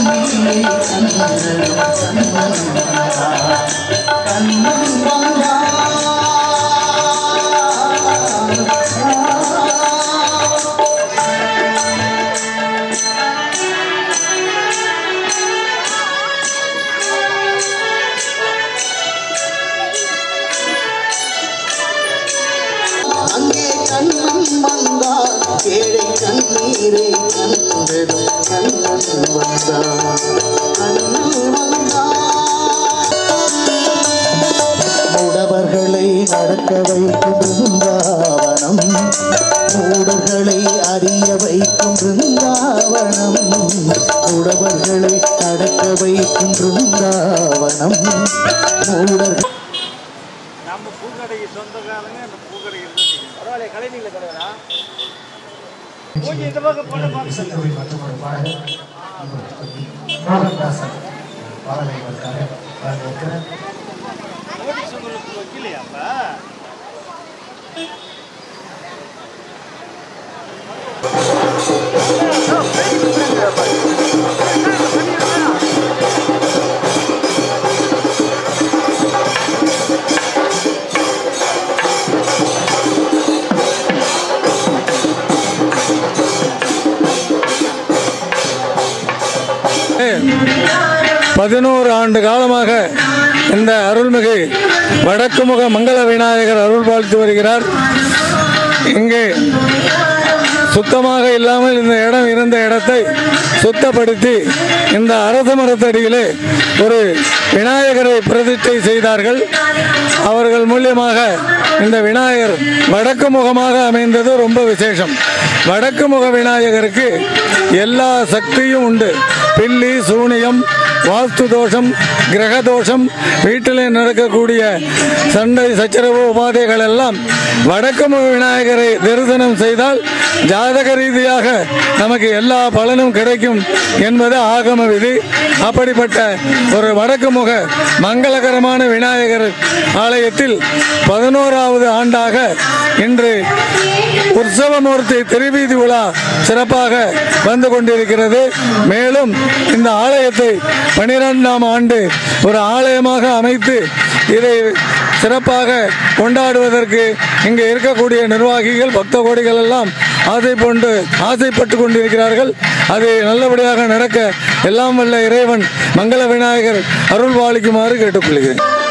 கண்ணீரை கண்டதும் கண்ணன் வந்தார் கண்ணன் வந்தார் அங்கே கண்ணன் வந்தார் ஏழை கண்ணீரை கண்டதும் கண்ணன் வந்தார் கண்ணன் வந்தார் மூடவர்களை நடக்க வைக்கும் பிருந்தாவனம் மூடர்களை அறிய வைக்கும் பிருந்தாவனம் மூடவர்களை நடக்க வைக்கும் பிருந்தாவனம் மூடர் நம்ம பூக்கடைக்கு சொந்தக்காரங்க அந்த பூக்கடைக்கு இருந்தால் பரவாயில்ல கலைஞர்ல தலைவரா ஓகே இந்த பக்கம் போன பார்த்து இசைக்குழு மற்றும் ஒரு பாடகர் மோகன்தாசன் பாடலை வந்தாரு வரவேற்கிறேன் நோட்டீஸ் உங்களுக்கு வைக்கலையா அப்ப பதினோரு ஆண்டு காலமாக இந்த அருள்மிகு வடக்கு முக மங்கள விநாயகர் அருள் வாழ்த்து வருகிறார் இங்கே சுத்தமாக இல்லாமல் இந்த இடம் இருந்த இடத்தை சுத்தப்படுத்தி இந்த அரச மரத்தடியிலே ஒரு விநாயகரை பிரதிஷ்டை செய்தார்கள் அவர்கள் மூலியமாக இந்த விநாயகர் வடக்கு முகமாக அமைந்தது ரொம்ப விசேஷம் வடக்கு முக விநாயகருக்கு எல்லா சக்தியும் உண்டு பில்லி சூனியம் வாஸ்து தோஷம் கிரக தோஷம் வீட்டில் நடக்கக்கூடிய சண்டை சச்சரவு உபாதைகள் எல்லாம் வடக்கு முக விநாயகரை தரிசனம் செய்தால் ஜாதக ரீதியாக நமக்கு எல்லா பலனும் கிடைக்கும் என்பது ஆகம விதி அப்படிப்பட்ட ஒரு வடக்கு முக மங்களகரமான விநாயகர் ஆலயத்தில் பதினோராவது ஆண்டாக இன்று உற்சவமூர்த்தி திருவீதி விழா சிறப்பாக வந்து கொண்டிருக்கிறது மேலும் இந்த ஆலயத்தை பனிரெண்டாம் ஆண்டு ஒரு ஆலயமாக அமைத்து இதை சிறப்பாக கொண்டாடுவதற்கு இங்கே இருக்கக்கூடிய நிர்வாகிகள் பக்த கோடிகள் எல்லாம் ஆசை கொண்டு ஆசைப்பட்டு கொண்டிருக்கிறார்கள் அது நல்லபடியாக நடக்க எல்லாம் வல்ல இறைவன் மங்கள விநாயகர் அருள் பாலிக்குமாறு கேட்டுக்கொள்கிறேன்